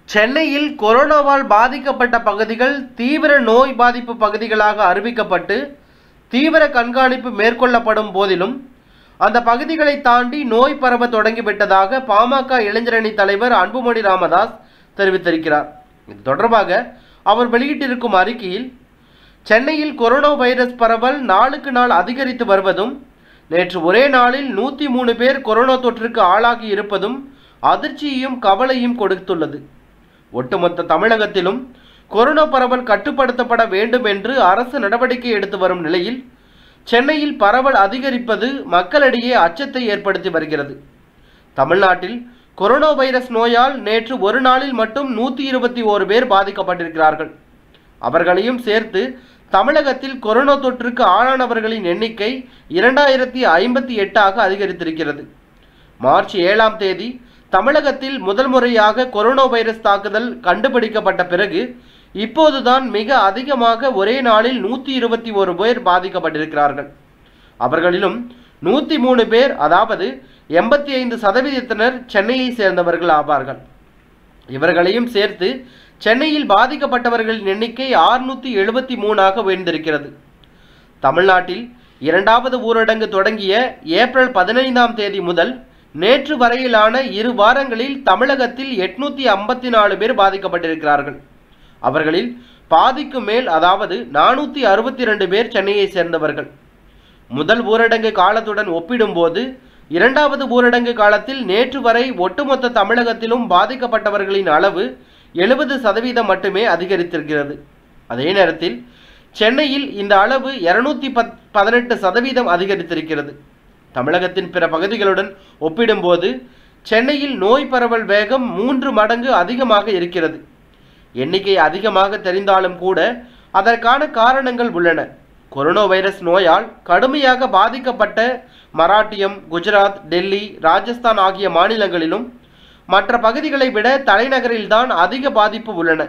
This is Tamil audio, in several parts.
சென்னையில் கொரோனாவால் பாதிக்கப்பட்ட பகுதிகள் தீவிர நோய் பாதிப்பு பகுதிகளாக அறிவிக்கப்பட்டு தீவிர கண்காணிப்பு மேற்கொள்ளப்படும் போதிலும் அந்த பகுதிகளை தாண்டி நோய் பரவ தொடங்கிவிட்டதாக பாமக இளைஞரணி தலைவர் அன்புமணி ராமதாஸ் தெரிவித்திருக்கிறார் இது தொடர்பாக அவர் வெளியிட்டிருக்கும் அறிக்கையில் சென்னையில் கொரோனா வைரஸ் பரவல் நாளுக்கு நாள் அதிகரித்து வருவதும் நேற்று ஒரே நாளில் நூற்றி மூணு பேர் கொரோனா தொற்றுக்கு ஆளாகி இருப்பதும் அதிர்ச்சியையும் கவலையும் கொடுத்துள்ளது ஒட்டுமொத்த தமிழகத்திலும் கொரோனா பரவல் கட்டுப்படுத்தப்பட வேண்டும் என்று அரசு நடவடிக்கை எடுத்து வரும் நிலையில் சென்னையில் பரவல் அதிகரிப்பது மக்களிடையே அச்சத்தை ஏற்படுத்தி வருகிறது தமிழ்நாட்டில் கொரோனா வைரஸ் நோயால் நேற்று ஒரு நாளில் மட்டும் நூற்றி இருபத்தி ஓரு பேர் பாதிக்கப்பட்டிருக்கிறார்கள் அவர்களையும் சேர்த்து தமிழகத்தில் கொரோனா தொற்றுக்கு ஆளானவர்களின் எண்ணிக்கை இரண்டாயிரத்தி ஐம்பத்தி எட்டாக அதிகரித்திருக்கிறது மார்ச் ஏழாம் தேதி தமிழகத்தில் முதல் முறையாக கொரோனா வைரஸ் தாக்குதல் கண்டுபிடிக்கப்பட்ட பிறகு இப்போதுதான் மிக அதிகமாக ஒரே நாளில் நூற்றி இருபத்தி ஒரு பேர் பாதிக்கப்பட்டிருக்கிறார்கள் அவர்களிலும் நூற்றி மூணு பேர் அதாவது எண்பத்தி ஐந்து சதவீதத்தினர் சென்னையை சேர்ந்தவர்கள் ஆவார்கள் இவர்களையும் சேர்த்து சென்னையில் பாதிக்கப்பட்டவர்களின் எண்ணிக்கை ஆறுநூற்றி எழுபத்தி மூணாக உயர்ந்திருக்கிறது தமிழ்நாட்டில் இரண்டாவது ஊரடங்கு தொடங்கிய ஏப்ரல் பதினைந்தாம் தேதி முதல் நேற்று வரையிலான இரு வாரங்களில் தமிழகத்தில் எட்நூத்தி ஐம்பத்தி நாலு பேர் பாதிக்கப்பட்டிருக்கிறார்கள் அவர்களில் பாதிக்கு மேல் அதாவது நானூற்றி அறுபத்தி ரெண்டு பேர் சென்னையை சேர்ந்தவர்கள் முதல் ஊரடங்கு காலத்துடன் ஒப்பிடும்போது இரண்டாவது ஊரடங்கு காலத்தில் நேற்று வரை ஒட்டுமொத்த தமிழகத்திலும் பாதிக்கப்பட்டவர்களின் அளவு எழுபது சதவீதம் மட்டுமே அதிகரித்திருக்கிறது அதே நேரத்தில் சென்னையில் இந்த அளவு இருநூத்தி பத் பதினெட்டு சதவீதம் அதிகரித்திருக்கிறது தமிழகத்தின் பிற பகுதிகளுடன் ஒப்பிடும்போது சென்னையில் நோய் பரவல் வேகம் மூன்று மடங்கு அதிகமாக இருக்கிறது எண்ணிக்கை அதிகமாக தெரிந்தாலும் கூட அதற்கான காரணங்கள் உள்ளன கொரோனா வைரஸ் நோயால் கடுமையாக பாதிக்கப்பட்ட மராட்டியம் குஜராத் டெல்லி ராஜஸ்தான் ஆகிய மாநிலங்களிலும் மற்ற பகுதிகளை விட தலைநகரில்தான் அதிக பாதிப்பு உள்ளன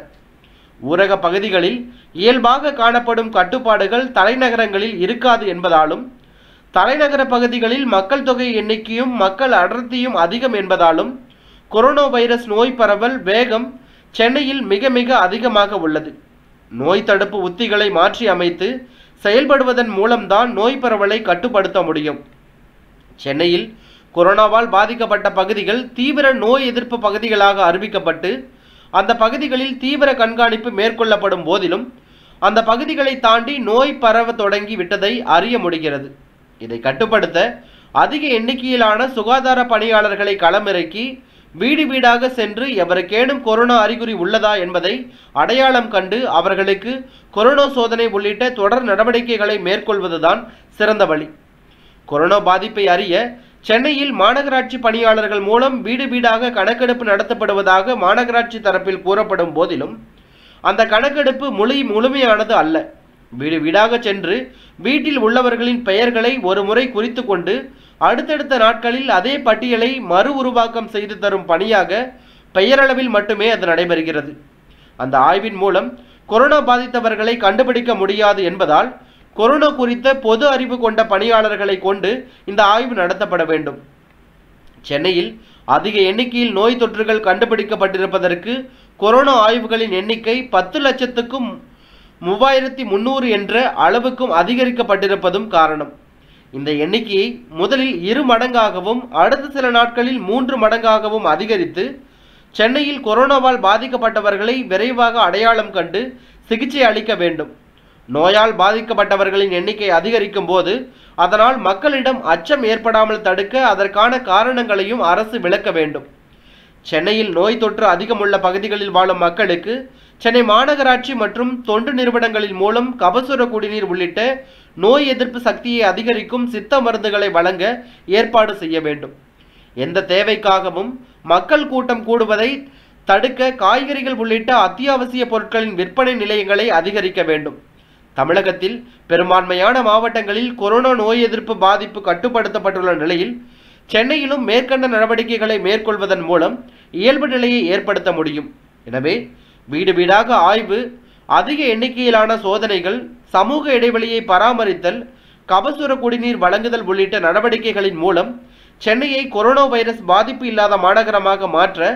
ஊரக பகுதிகளில் இயல்பாக காணப்படும் கட்டுப்பாடுகள் தலைநகரங்களில் இருக்காது என்பதாலும் தலைநகர பகுதிகளில் மக்கள் தொகை எண்ணிக்கையும் மக்கள் அடர்த்தியும் அதிகம் என்பதாலும் கொரோனா வைரஸ் நோய் பரவல் வேகம் சென்னையில் மிக மிக அதிகமாக உள்ளது நோய் தடுப்பு உத்திகளை மாற்றி அமைத்து செயல்படுவதன் மூலம்தான் நோய் பரவலை கட்டுப்படுத்த முடியும் சென்னையில் கொரோனாவால் பாதிக்கப்பட்ட பகுதிகள் தீவிர நோய் எதிர்ப்பு பகுதிகளாக அறிவிக்கப்பட்டு அந்த பகுதிகளில் தீவிர கண்காணிப்பு மேற்கொள்ளப்படும் போதிலும் அந்த பகுதிகளை தாண்டி நோய் பரவ தொடங்கி விட்டதை அறிய முடிகிறது இதை கட்டுப்படுத்த அதிக எண்ணிக்கையிலான சுகாதார பணியாளர்களை களமிறக்கி வீடு வீடாக சென்று எவருக்கேனும் கொரோனா அறிகுறி உள்ளதா என்பதை அடையாளம் கண்டு அவர்களுக்கு கொரோனா சோதனை உள்ளிட்ட தொடர் நடவடிக்கைகளை மேற்கொள்வதுதான் சிறந்த வழி கொரோனா பாதிப்பை அறிய சென்னையில் மாநகராட்சி பணியாளர்கள் மூலம் வீடு வீடாக கணக்கெடுப்பு நடத்தப்படுவதாக மாநகராட்சி தரப்பில் கூறப்படும் போதிலும் அந்த கணக்கெடுப்பு முழு முழுமையானது அல்ல வீடு வீடாக சென்று வீட்டில் உள்ளவர்களின் பெயர்களை ஒரு முறை குறித்து கொண்டு அடுத்தடுத்த நாட்களில் அதே பட்டியலை மறு உருவாக்கம் செய்து தரும் பணியாக பெயரளவில் மட்டுமே அது நடைபெறுகிறது அந்த ஆய்வின் மூலம் கொரோனா பாதித்தவர்களை கண்டுபிடிக்க முடியாது என்பதால் கொரோனா குறித்த பொது அறிவு கொண்ட பணியாளர்களை கொண்டு இந்த ஆய்வு நடத்தப்பட வேண்டும் சென்னையில் அதிக எண்ணிக்கையில் நோய் தொற்றுகள் கண்டுபிடிக்கப்பட்டிருப்பதற்கு கொரோனா ஆய்வுகளின் எண்ணிக்கை பத்து லட்சத்துக்கும் மூவாயிரத்தி முந்நூறு என்ற அளவுக்கும் அதிகரிக்கப்பட்டிருப்பதும் காரணம் இந்த எண்ணிக்கையை முதலில் இரு மடங்காகவும் அடுத்த சில நாட்களில் மூன்று மடங்காகவும் அதிகரித்து சென்னையில் கொரோனாவால் பாதிக்கப்பட்டவர்களை விரைவாக அடையாளம் கண்டு சிகிச்சை அளிக்க வேண்டும் நோயால் பாதிக்கப்பட்டவர்களின் எண்ணிக்கை அதிகரிக்கும் போது அதனால் மக்களிடம் அச்சம் ஏற்படாமல் தடுக்க அதற்கான காரணங்களையும் அரசு விளக்க வேண்டும் சென்னையில் நோய் தொற்று அதிகமுள்ள பகுதிகளில் வாழும் மக்களுக்கு சென்னை மாநகராட்சி மற்றும் தொண்டு நிறுவனங்களின் மூலம் கபசுர குடிநீர் உள்ளிட்ட நோய் எதிர்ப்பு சக்தியை அதிகரிக்கும் சித்த மருந்துகளை வழங்க ஏற்பாடு செய்ய வேண்டும் எந்த தேவைக்காகவும் மக்கள் கூட்டம் கூடுவதை தடுக்க காய்கறிகள் உள்ளிட்ட அத்தியாவசிய பொருட்களின் விற்பனை நிலையங்களை அதிகரிக்க வேண்டும் தமிழகத்தில் பெரும்பான்மையான மாவட்டங்களில் கொரோனா நோய் எதிர்ப்பு பாதிப்பு கட்டுப்படுத்தப்பட்டுள்ள நிலையில் சென்னையிலும் மேற்கண்ட நடவடிக்கைகளை மேற்கொள்வதன் மூலம் இயல்பு நிலையை ஏற்படுத்த முடியும் எனவே வீடு வீடாக ஆய்வு அதிக எண்ணிக்கையிலான சோதனைகள் சமூக இடைவெளியை பராமரித்தல் கபசுர குடிநீர் வழங்குதல் உள்ளிட்ட நடவடிக்கைகளின் மூலம் சென்னையை கொரோனா வைரஸ் பாதிப்பு இல்லாத மாநகரமாக மாற்ற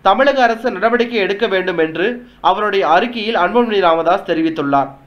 தமிழக அரசு நடவடிக்கை எடுக்க வேண்டும் என்று அவருடைய அறிக்கையில் அன்புமணி ராமதாஸ் தெரிவித்துள்ளார்